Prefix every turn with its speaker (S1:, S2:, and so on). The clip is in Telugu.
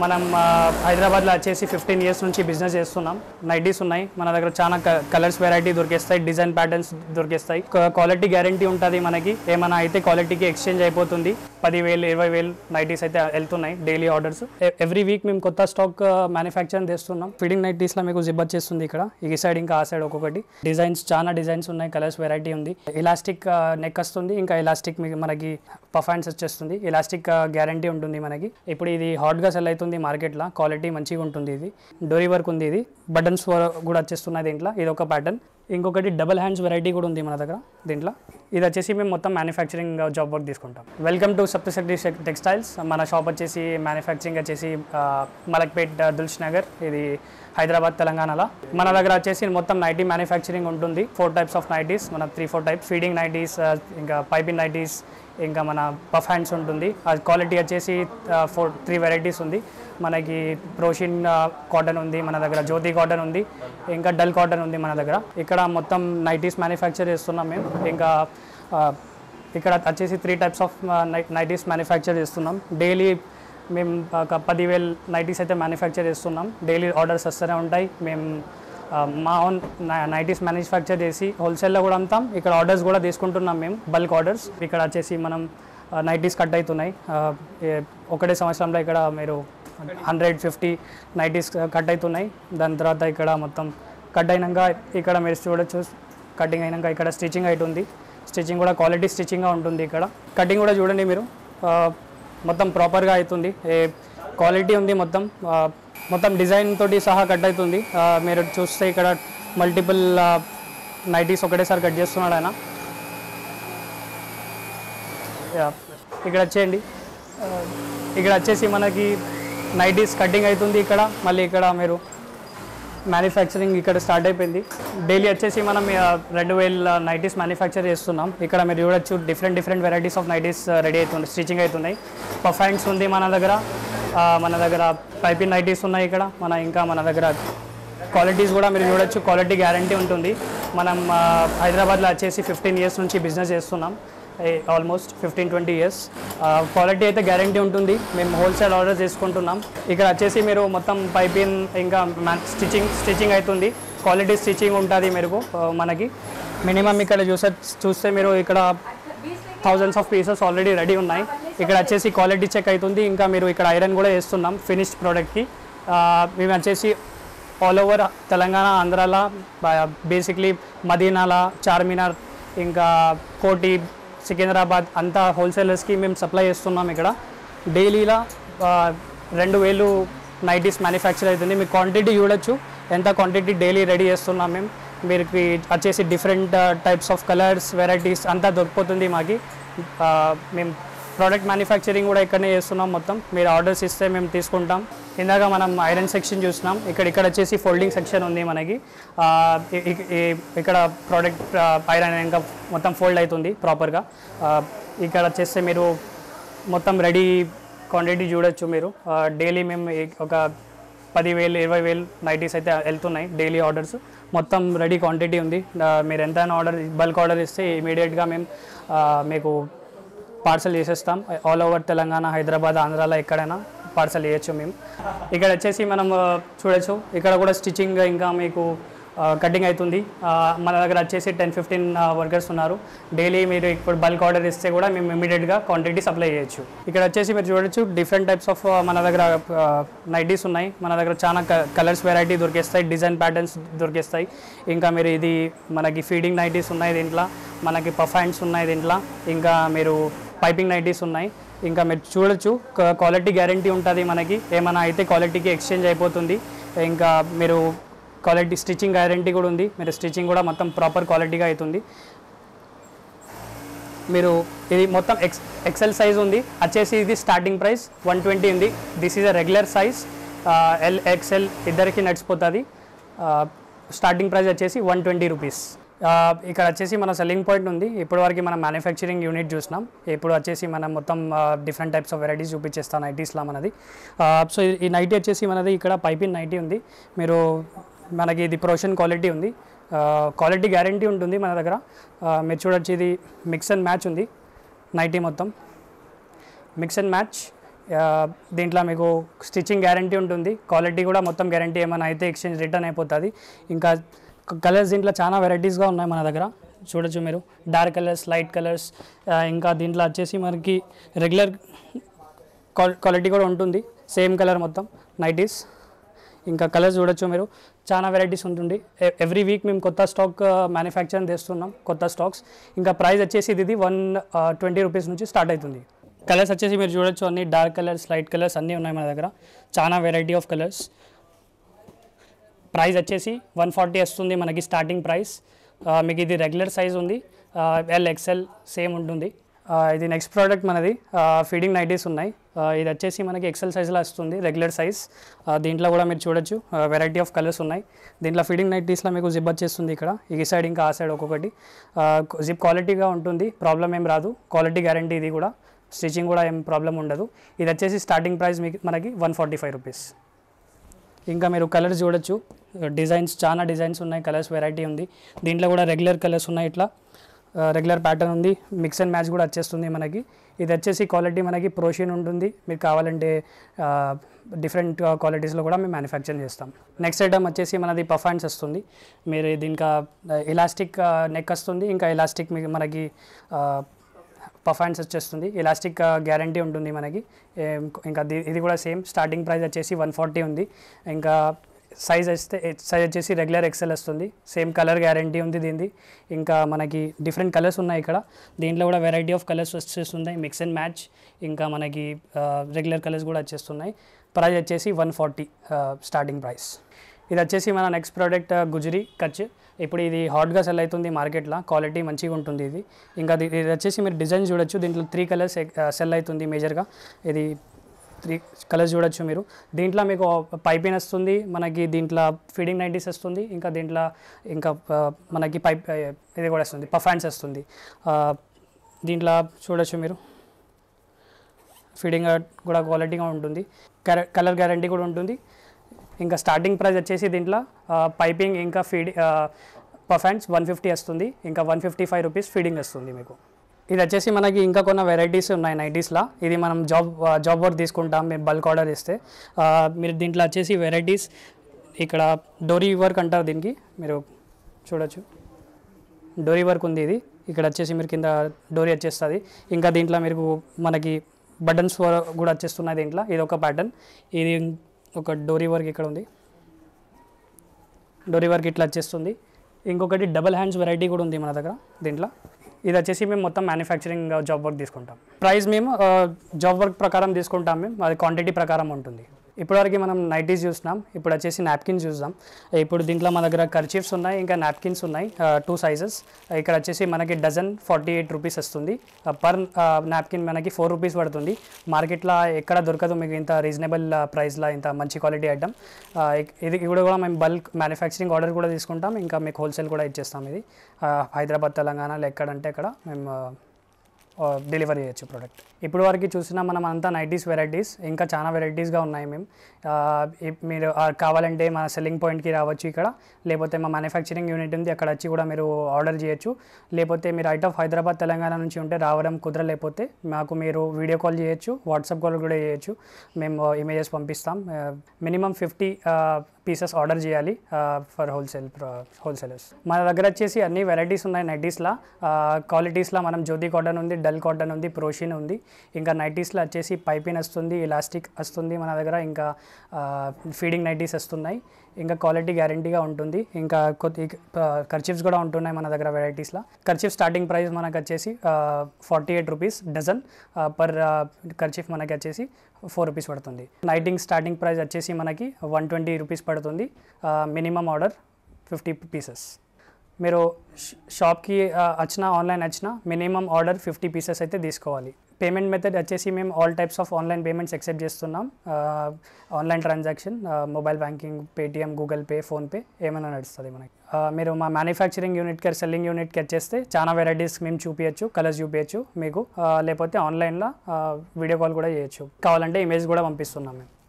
S1: మనం ఆ, హైదరాబాద్లో వచ్చేసి ఫిఫ్టీన్ ఇయర్స్ నుంచి బిజినెస్ చేస్తున్నాం నైటీస్ ఉన్నాయి మన దగ్గర చాలా కలర్స్ వెరైటీ దొరికేస్తాయి డిజైన్ ప్యాటర్న్స్ దొరికేస్తాయి క్వాలిటీ గ్యారంటీ ఉంటుంది మనకి ఏమైనా అయితే క్వాలిటీకి ఎక్స్చేంజ్ అయిపోతుంది పదివేలు ఇరవై వేలు నైటీస్ అయితే వెళ్తున్నాయి డైలీ ఆర్డర్స్ ఎవ్రీ వీక్ మేము కొత్త స్టాక్ మ్యానుఫ్యాక్చరింగ్ చేస్తున్నాం ఫీడింగ్ నైటీస్లో మీకు జిప్ వచ్చేస్తుంది ఇక్కడ ఈ సైడ్ ఇంకా ఆ సైడ్ ఒక్కొక్కటి డిజైన్స్ చాలా డిజైన్స్ ఉన్నాయి కలర్స్ వెరైటీ ఉంది ఎలాస్టిక్ నెక్ వస్తుంది ఇంకా ఎలాస్టిక్ మీకు మనకి పర్ఫార్మెన్స్ వచ్చేస్తుంది ఎలాస్టిక్ గ్యారంటీ ఉంటుంది మనకి ఇప్పుడు ఇది హాట్గా సెల్ అవుతుంది మార్కెట్లో క్వాలిటీ మంచిగా ఉంటుంది ఇది డోరీ వర్క్ ఉంది ఇది బటన్స్ కూడా వచ్చేస్తున్నాయి దీంట్లో ఇది ఒక ప్యాటర్న్ ఇంకొకటి డబుల్ హ్యాండ్స్ వెరైటీ కూడా ఉంది మన దగ్గర దీంట్లో ఇది వచ్చేసి మేము మొత్తం మ్యానుఫ్యాక్చరింగ్ జాబ్ వర్క్ తీసుకుంటాం వెల్కమ్ టు సప్తశక్తి టెక్స్టైల్స్ మన షాప్ వచ్చేసి మ్యానుఫ్యాక్చరింగ్ వచ్చేసి ఆ, మలక్పేట్ దుల్ష్ నగర్ ఇది హైదరాబాద్ తెలంగాణలో మన దగ్గర వచ్చేసి మొత్తం నైటీ మ్యానుఫ్యాక్చరింగ్ ఉంటుంది ఫోర్ టైప్స్ ఆఫ్ నైటీస్ మన three four types feeding nighties ఇంకా పైపింగ్ నైటీస్ ఇంకా మన పఫ్ హ్యాండ్స్ ఉంటుంది అది క్వాలిటీ వచ్చేసి ఫోర్ త్రీ వెరైటీస్ ఉంది మనకి ప్రోషిన్ కాటన్ ఉంది మన దగ్గర జ్యోతి కాటన్ ఉంది ఇంకా డల్ కాటన్ ఉంది మన దగ్గర ఇక్కడ మొత్తం నైటీస్ మ్యానుఫ్యాక్చర్ చేస్తున్నాం మేము ఇంకా ఆ, ఇక్కడ వచ్చేసి three types of nighties manufacture చేస్తున్నాం డైలీ మేము ఒక పదివేల నైటీస్ అయితే మ్యానుఫ్యాక్చర్ చేస్తున్నాం డైలీ ఆర్డర్స్ వస్తూనే ఉంటాయి మేము ఆ, మా ఓన్ నైటీస్ మ్యానుఫ్యాక్చర్ చేసి హోల్సేల్లో కూడా అమ్ముతాం ఇక్కడ ఆర్డర్స్ కూడా తీసుకుంటున్నాం మేము బల్క్ ఆర్డర్స్ ఇక్కడ వచ్చేసి మనం నైటీస్ కట్ అవుతున్నాయి ఆ, ఏ- ఒకటే సంవత్సరంలో ఇక్కడ మీరు హండ్రెడ్ ఫిఫ్టీ నైటీస్ కట్ అవుతున్నాయి దాని తర్వాత ఇక్కడ మొత్తం కట్ అయినాక ఇక్కడ మీరు చూడొచ్చు కటింగ్ అయినాక ఇక్కడ స్టిచ్చింగ్ అవుతుంది స్టిచ్చింగ్ కూడా క్వాలిటీ స్టిచ్చింగ్గా ఉంటుంది ఇక్కడ కటింగ్ కూడా చూడండి మీరు ఆ, మొత్తం ప్రాపర్గా అవుతుంది ఏ క్వాలిటీ ఉంది మొత్తం ఆ, మొత్తం డిజైన్ తోటి సహా కట్ అవుతుంది ఆ, మీరు చూస్తే ఇక్కడ మల్టిపుల్ నైటీస్ ఒకటేసారి కట్ చేస్తున్నాడు ఆయన యా. ఇక్కడ వచ్చేయండి ఆ, ఇక్కడ వచ్చేసి మనకి నైటీస్ కటింగ్ అవుతుంది ఇక్కడ మళ్ళీ ఇక్కడ మీరు మ్యానుఫ్యాక్చరింగ్ ఇక్కడ స్టార్ట్ అయిపోయింది డైలీ వచ్చేసి మనం ఆ, రెండు వేల నైటీస్ మ్యానుఫ్యాక్చర్ చేస్తున్నాం ఇక్కడ మీరు చూడొచ్చు different different varieties of nighties ready అవుతుంది స్టిచ్చింగ్ అవుతున్నాయి పర్ఫాన్స్ ఉంది మన దగ్గర ఆ, మన దగ్గర పైపింగ్ నైటీస్ ఉన్నాయి ఇక్కడ మన ఇంకా మన దగ్గర క్వాలిటీస్ కూడా మీరు చూడొచ్చు క్వాలిటీ గ్యారంటీ ఉంటుంది మనం ఆ, హైదరాబాద్లో వచ్చేసి ఫిఫ్టీన్ ఇయర్స్ నుంచి బిజినెస్ చేస్తున్నాం almost fifteen twenty years quality అయితే గ్యారంటీ ఉంటుంది మేము హోల్సేల్ ఆర్డర్ చేసుకుంటున్నాం ఇక్కడ వచ్చేసి మీరు మొత్తం పైపింగ్ ఇంకా స్టిచ్చింగ్ స్టిచ్చింగ్ అవుతుంది క్వాలిటీ స్టిచ్చింగ్ ఉంటుంది మీరు ఆ, మనకి మినిమం ఇక్కడ చూసే చూస్తే మీరు ఇక్కడ thousands of pieces already ready ఉన్నాయి ఇక్కడ వచ్చేసి క్వాలిటీ చెక్ అవుతుంది ఇంకా మీరు ఇక్కడ ఐరన్ కూడా వేస్తున్నాం ఫినిష్డ్ ప్రోడక్ట్కి మేము వచ్చేసి ఆల్ ఓవర్ తెలంగాణ ఆంధ్రాలో బేసిక్లీ మదీనాల చార్మినార్ ఇంకా కోటి సికింద్రాబాద్ అంతా హోల్సేలర్స్కి మేము సప్లై చేస్తున్నాం ఇక్కడ డైలీలా రెండు వేలు నైటీస్ మ్యానుఫ్యాక్చర్ అవుతుంది మీకు క్వాంటిటీ చూడొచ్చు ఎంత క్వాంటిటీ డైలీ రెడీ చేస్తున్నాం మేము మీరు వచ్చేసి different types of colours varieties అంతా దొరికిపోతుంది మాకి ఆ, మేము ప్రోడక్ట్ మ్యానుఫ్యాక్చరింగ్ కూడా ఇక్కడనే చేస్తున్నాం మొత్తం మీరు ఆర్డర్స్ ఇస్తే మేము తీసుకుంటాం ఇందాక మనం ఐరన్ సెక్షన్ చూసినాం ఇక్కడ ఇక్కడ వచ్చేసి ఫోల్డింగ్ సెక్షన్ ఉంది మనకి ఆ, ఇ- ఇ- ఇ- ఇక్కడ ప్రోడక్ట్ ఐరన్ ఇంకా మొత్తం ఫోల్డ్ అవుతుంది ప్రాపర్గా ఇక్కడ వచ్చేస్తే మీరు మొత్తం రెడీ క్వాంటిటీ చూడొచ్చు మీరు డైలీ మేము ఈ- ఒక పదివేలు ఇరవై వేలు నైటీస్ అయితే వెళ్తున్నాయి డైలీ ఆర్డర్స్ మొత్తం రెడీ క్వాంటిటీ ఉంది ఆ, మీరు ఎంతైనా ఆర్డర్ బల్క్ ఆర్డర్ ఇస్తే ఇమీడియట్గా మేము ఆ, మీకు పార్సల్ చేసేస్తాం ఆల్ ఓవర్ తెలంగాణ హైదరాబాద్ ఆంధ్రాలో ఎక్కడైనా పార్సల్ చేయొచ్చు మేము ఇక్కడ వచ్చేసి మనం ఆ, చూడొచ్చు ఇక్కడ కూడా స్టిచ్చింగ్ ఇంకా మీకు కటింగ్ అవుతుంది ఆ, మన దగ్గర వచ్చేసి టెన్ ఫిఫ్టీన్ వర్కర్స్ ఉన్నారు డైలీ మీరు ఇప్పుడు బల్క్ ఆర్డర్ ఇస్తే కూడా మేము ఇమీడియట్గా క్వాంటిటీ సప్లై చేయొచ్చు ఇక్కడ వచ్చేసి మీరు చూడొచ్చు డిఫరెంట్ టైప్స్ ఆఫ్ మన దగ్గర నైటీస్ ఉన్నాయి మన దగ్గర చాలా కలర్స్ వెరైటీ దొరికేస్తాయి డిజైన్ ప్యాటర్న్స్ దొరికేస్తాయి ఇంకా మీరు ఇది మనకి ఫీడింగ్ నైటీస్ ఉన్నాయి దీంట్లో మనకి పర్ఫాన్స్ ఉన్నాయి దీంట్లో ఇంకా మీరు పైపింగ్ నైటీస్ ఉన్నాయి ఇంకా మీరు చూడొచ్చు క్వాలిటీ గ్యారంటీ ఉంటుంది మనకి ఏమైనా అయితే క్వాలిటీకి ఎక్స్చేంజ్ అయిపోతుంది ఇంకా మీరు క్వాలిటీ స్టిచ్చింగ్ గ్యారంటీ కూడా ఉంది మీరు స్టిచ్చింగ్ కూడా మొత్తం ప్రాపర్ క్వాలిటీగా అవుతుంది మీరు ఇది మొత్తం ఎక్స్ ఎక్సెల్ సైజ్ ఉంది వచ్చేసి ఇది స్టార్టింగ్ ప్రైస్ వన్ ట్వంటీ ఉంది this is a regular size L XL ఇద్దరికి నడిచిపోతుంది స్టార్టింగ్ ప్రైస్ వచ్చేసి వన్ ట్వంటీ రూపీస్ ఇక్కడ వచ్చేసి మన సెల్లింగ్ పాయింట్ ఉంది ఇప్పటి వరకు మనం మ్యానుఫ్యాక్చరింగ్ యూనిట్ చూసినాం ఇప్పుడు వచ్చేసి మనం మొత్తం డిఫరెంట్ టైప్స్ ఆఫ్ వెరైటీస్ చూపించేస్తాం నైటీస్లో మనది సో ఈ నైటీ వచ్చేసి మనది ఇక్కడ పైపిన్ నైటీ ఉంది మీరు మనకి ఇది ప్రొషన్ క్వాలిటీ ఉంది క్వాలిటీ గ్యారంటీ ఉంటుంది మన దగ్గర ఆ, మీరు చూడొచ్చు ఇది మిక్స్ అండ్ మ్యాచ్ ఉంది నైటీ మొత్తం మిక్స్ అండ్ మ్యాచ్ ఆ, దీంట్లో మీకు స్టిచ్చింగ్ గ్యారంటీ ఉంటుంది క్వాలిటీ కూడా మొత్తం గ్యారంటీ ఏమైనా అయితే ఎక్స్చేంజ్ రిటర్న్ అయిపోతుంది ఇంకా కలర్స్ దీంట్లో చాలా వెరైటీస్గా ఉన్నాయి మన దగ్గర చూడొచ్చు మీరు డార్క్ కలర్స్ లైట్ కలర్స్ ఇంకా దీంట్లో వచ్చేసి మనకి రెగ్యులర్ క్వాలిటీ కూడా ఉంటుంది సేమ్ కలర్ మొత్తం నైటీస్ ఇంకా కలర్స్ చూడొచ్చు మీరు చాలా వెరైటీస్ ఉంటుంది ఎవ్రీ వీక్ మేము కొత్త స్టాక్ మ్యానుఫ్యాక్చరింగ్ చేస్తున్నాం కొత్త స్టాక్స్ ఇంకా ప్రైస్ వచ్చేసి ఇది వన్ ట్వంటీ రూపీస్ నుంచి స్టార్ట్ అవుతుంది కలర్స్ వచ్చేసి మీరు చూడొచ్చు అన్ని డార్క్ కలర్స్ లైట్ కలర్స్ అన్నీ ఉన్నాయి మన దగ్గర చాలా వెరైటీ ఆఫ్ కలర్స్ ప్రైస్ వచ్చేసి వన్ ఫార్టీ వస్తుంది మనకి స్టార్టింగ్ ప్రైస్ ఆ, మీకు ఇది రెగ్యులర్ సైజ్ ఉంది ఎల్ ఎక్సెల్ సేమ్ ఉంటుంది ఆ, ఇది నెక్స్ట్ ప్రోడక్ట్ మనది ఫీడింగ్ నైటీస్ ఉన్నాయి ఆ, ఇది వచ్చేసి మనకి ఎక్సెల్ సైజ్లో వస్తుంది రెగ్యులర్ సైజ్ దీంట్లో కూడా మీరు చూడొచ్చు వెరైటీ ఆఫ్ కలర్స్ ఉన్నాయి దీంట్లో ఫీడింగ్ నైటీస్లో మీకు జిప్ వచ్చేస్తుంది ఇక్కడ ఈ సైడ్ ఇంకా ఆ సైడ్ ఒక్కొక్కటి జిప్ క్వాలిటీగా ఉంటుంది ప్రాబ్లం ఏం రాదు క్వాలిటీ గ్యారంటీ ఇది కూడా స్టిచ్చింగ్ కూడా ఏం ప్రాబ్లం ఉండదు ఇది వచ్చేసి స్టార్టింగ్ ప్రైస్ మీకు మనకి వన్ ఫార్టీ ఫైవ్ రూపీస్ ఇంకా మీరు కలర్స్ చూడొచ్చు డిజైన్స్ చాలా డిజైన్స్ ఉన్నాయి కలర్స్ వెరైటీ ఉంది దీంట్లో కూడా రెగ్యులర్ కలర్స్ ఉన్నాయి ఇట్లా రెగ్యులర్ ప్యాటర్న్ ఉంది మిక్స్ అండ్ మ్యాచ్ కూడా వచ్చేస్తుంది మనకి ఇది వచ్చేసి క్వాలిటీ మనకి ప్రోషియన్ ఉంటుంది మీకు కావాలంటే డిఫరెంట్ క్వాలిటీస్లో కూడా మేము మ్యానుఫ్యాక్చర్ చేస్తాం నెక్స్ట్ ఐటమ్ వచ్చేసి మనది పర్ఫాన్స్ వస్తుంది మీరు దీనికి ఎలాస్టిక్ నెక్ వస్తుంది ఇంకా ఎలాస్టిక్ మీకు మనకి పర్ఫార్మెన్స్ వచ్చేస్తుంది ఎలాస్టిక్ గ్యారంటీ ఉంటుంది మనకి ఏం- ఇంకా ది- ఇది కూడా సేమ్ స్టార్టింగ్ ప్రైస్ వచ్చేసి వన్ ఫార్టీ ఉంది ఇంకా సైజ్ వస్తే సైజ్ వచ్చేసి రెగ్యులర్ ఎక్సెల్ వస్తుంది సేమ్ కలర్ గ్యారంటీ ఉంది దీనిది ఇంకా మనకి డిఫరెంట్ కలర్స్ ఉన్నాయి ఇక్కడ దీంట్లో కూడా వెరైటీ ఆఫ్ కలర్స్ వచ్చేస్తున్నాయి మిక్స్ అండ్ మ్యాచ్ ఇంకా మనకి రెగ్యులర్ కలర్స్ కూడా వచ్చేస్తున్నాయి ప్రైస్ వచ్చేసి వన్ ఫార్టీ స్టార్టింగ్ ప్రైస్ ఇది వచ్చేసి మన నెక్స్ట్ ప్రోడక్ట్ గుజరీ కచ్ ఇప్పుడు ఇది హాట్గా సెల్ అవుతుంది మార్కెట్లో క్వాలిటీ మంచిగా ఉంటుంది ఇది ఇంకా ఇది ఇది వచ్చేసి మీరు డిజైన్ చూడొచ్చు దీంట్లో త్రీ కలర్స్ సెల్ అవుతుంది మేజర్గా ఇది త్రీ కలర్స్ చూడొచ్చు మీరు దీంట్లో మీకు పైపింగ్ వస్తుంది మనకి దీంట్లో ఫీడింగ్ నైంటీస్ వస్తుంది ఇంకా దీంట్లో ఇంకా ఆ, మనకి పైప్ ఆ, ఇది కూడా వస్తుంది పర్ఫాన్స్ వస్తుంది ఆ, దీంట్లో చూడొచ్చు మీరు ఫీడింగ్ కూడా క్వాలిటీగా ఉంటుంది కలర్ కలర్ గ్యారంటీ కూడా ఉంటుంది ఇంకా స్టార్టింగ్ ప్రైస్ వచ్చేసి దీంట్లో పైపింగ్ ఇంకా ఫీడ్ పర్ఫాన్స్ వన్ ఫిఫ్టీ వస్తుంది ఇంకా one fifty five rupees feeding వస్తుంది మీకు ఇది వచ్చేసి మనకి ఇంకా కొన్ని వెరైటీస్ ఉన్నాయి నైటీస్లో ఇది మనం జాబ్ జాబ్ వర్క్ తీసుకుంటాం మీరు బల్క్ ఆర్డర్ ఇస్తే ఆ, మీరు దీంట్లో వచ్చేసి వెరైటీస్ ఇక్కడ డోరీ వర్క్ అంటారు దీనికి మీరు చూడొచ్చు డోరీ వర్క్ ఉంది ఇది ఇక్కడ వచ్చేసి మీరు కింద డోరీ వచ్చేస్తుంది ఇంకా దీంట్లో మీకు మనకి బటన్స్ కూడా వచ్చేస్తున్నాయి దీంట్లో ఇది ఒక ప్యాటర్న్ ఇది ఒక డోరీ వర్క్ ఇక్కడ ఉంది డోరీ వర్క్ ఇట్లా వచ్చేస్తుంది ఇంకొకటి డబల్ హ్యాండ్స్ వెరైటీ కూడా ఉంది మన దగ్గర దీంట్లో ఇది వచ్చేసి మేము మొత్తం మ్యానుఫ్యాక్చరింగ్ జాబ్ వర్క్ తీసుకుంటాం ప్రైస్ మేము జాబ్ వర్క్ ప్రకారం తీసుకుంటాం మేము అది క్వాంటిటీ ప్రకారం ఉంటుంది ఇప్పటివరకు మనం నైటీస్ చూసినాం ఇప్పుడు వచ్చేసి నాప్కిన్స్ చూద్దాం ఇప్పుడు దీంట్లో మన దగ్గర కర్చీఫ్స్ ఉన్నాయి ఇంకా నాప్కిన్స్ ఉన్నాయి టూ సైజెస్ ఇక్కడ వచ్చేసి మనకి డజన్ ఫార్టీ ఎయిట్ రూపీస్ వస్తుంది పర్ నాప్కిన్ మనకి ఫోర్ రూపీస్ పడుతుంది మార్కెట్లో ఎక్కడ దొరకదు మీకు ఇంత రీజనబుల్ ప్రైస్లో ఇంత మంచి క్వాలిటీ ఐటమ్ ఇది కూడా కూడా మేము బల్క్ మ్యానుఫ్యాక్చరింగ్ ఆర్డర్ కూడా తీసుకుంటాం ఇంకా మీకు హోల్సేల్ కూడా ఇచ్చేస్తాం ఇది ఆ, హైదరాబాద్ తెలంగాణలో ఎక్కడంటే అక్కడ మేము డెలివరీ చేయొచ్చు ప్రోడక్ట్ ఇప్పుడు వరకు చూసిన మనం అంతా నైటీస్ వెరైటీస్ ఇంకా చాలా వెరైటీస్గా ఉన్నాయి మేము ఆ, ఇప్- మీరు ఆ, కావాలంటే మన సెల్లింగ్ పాయింట్కి రావచ్చు ఇక్కడ లేకపోతే మా మ్యానుఫ్యాక్చరింగ్ యూనిట్ ఉంది అక్కడ వచ్చి కూడా మీరు ఆర్డర్ చేయొచ్చు లేకపోతే మీరు అవుట్ ఆఫ్ హైదరాబాద్ తెలంగాణ నుంచి ఉంటే రావడం కుదరలేకపోతే మాకు మీరు వీడియో కాల్ చేయొచ్చు వాట్సాప్ కాల్ కూడా చేయొచ్చు మేము ఇమేజెస్ పంపిస్తాం మినిమం ఫిఫ్టీ పీసెస్ ఆర్డర్ చేయాలి ఫర్ హోల్సేల్ హోల్సేలర్స్ మన దగ్గర వచ్చేసి అన్ని వెరైటీస్ ఉన్నాయి నైటీస్లో క్వాలిటీస్లో మనం జ్యోతి కాటన్ ఉంది డల్ కాటన్ ఉంది ప్రోషిన్ ఉంది ఇంకా నైటీస్లో వచ్చేసి పైపిన్ వస్తుంది ఇలాస్టిక్ వస్తుంది మన దగ్గర ఇంకా ఫీడింగ్ నైటీస్ వస్తున్నాయి ఇంకా క్వాలిటీ గ్యారంటీగా ఉంటుంది ఇంకా కొద్ది ఖర్చిప్స్ కూడా ఉంటున్నాయి మన దగ్గర వెరైటీస్లో ఖర్చిప్ స్టార్టింగ్ ప్రైస్ మనకు వచ్చేసి forty eight rupees dozen per kerchief మనకి వచ్చేసి ఫోర్ రూపీస్ పడుతుంది నైటింగ్ స్టార్టింగ్ ప్రైస్ వచ్చేసి మనకి వన్ ట్వంటీ రూపీస్ పడుతుంది మినిమం ఆర్డర్ ఫిఫ్టీ పీసెస్ మీరు ష- షాప్కి ఆ, వచ్చినా ఆన్లైన్ వచ్చినా మినిమం ఆర్డర్ ఫిఫ్టీ పీసెస్ అయితే తీసుకోవాలి పేమెంట్ మెథడ్ వచ్చేసి మేము all types of online payments accept చేస్తున్నాం online transaction mobile banking Paytm Google Pay PhonePe ఏమైనా నడుస్తుంది మనకి ఆ, మీరు మా మ్యానుఫ్యాక్చరింగ్ యూనిట్కి సెల్లింగ్ యూనిట్కి వచ్చేస్తే చాలా వెరైటీస్ మేము చూపించచ్చు కలర్స్ చూపించచ్చు మీకు ఆ, లేకపోతే ఆన్లైన్లో వీడియో కాల్ కూడా చేయొచ్చు కావాలంటే ఇమేజ్ కూడా పంపిస్తున్నాం మేము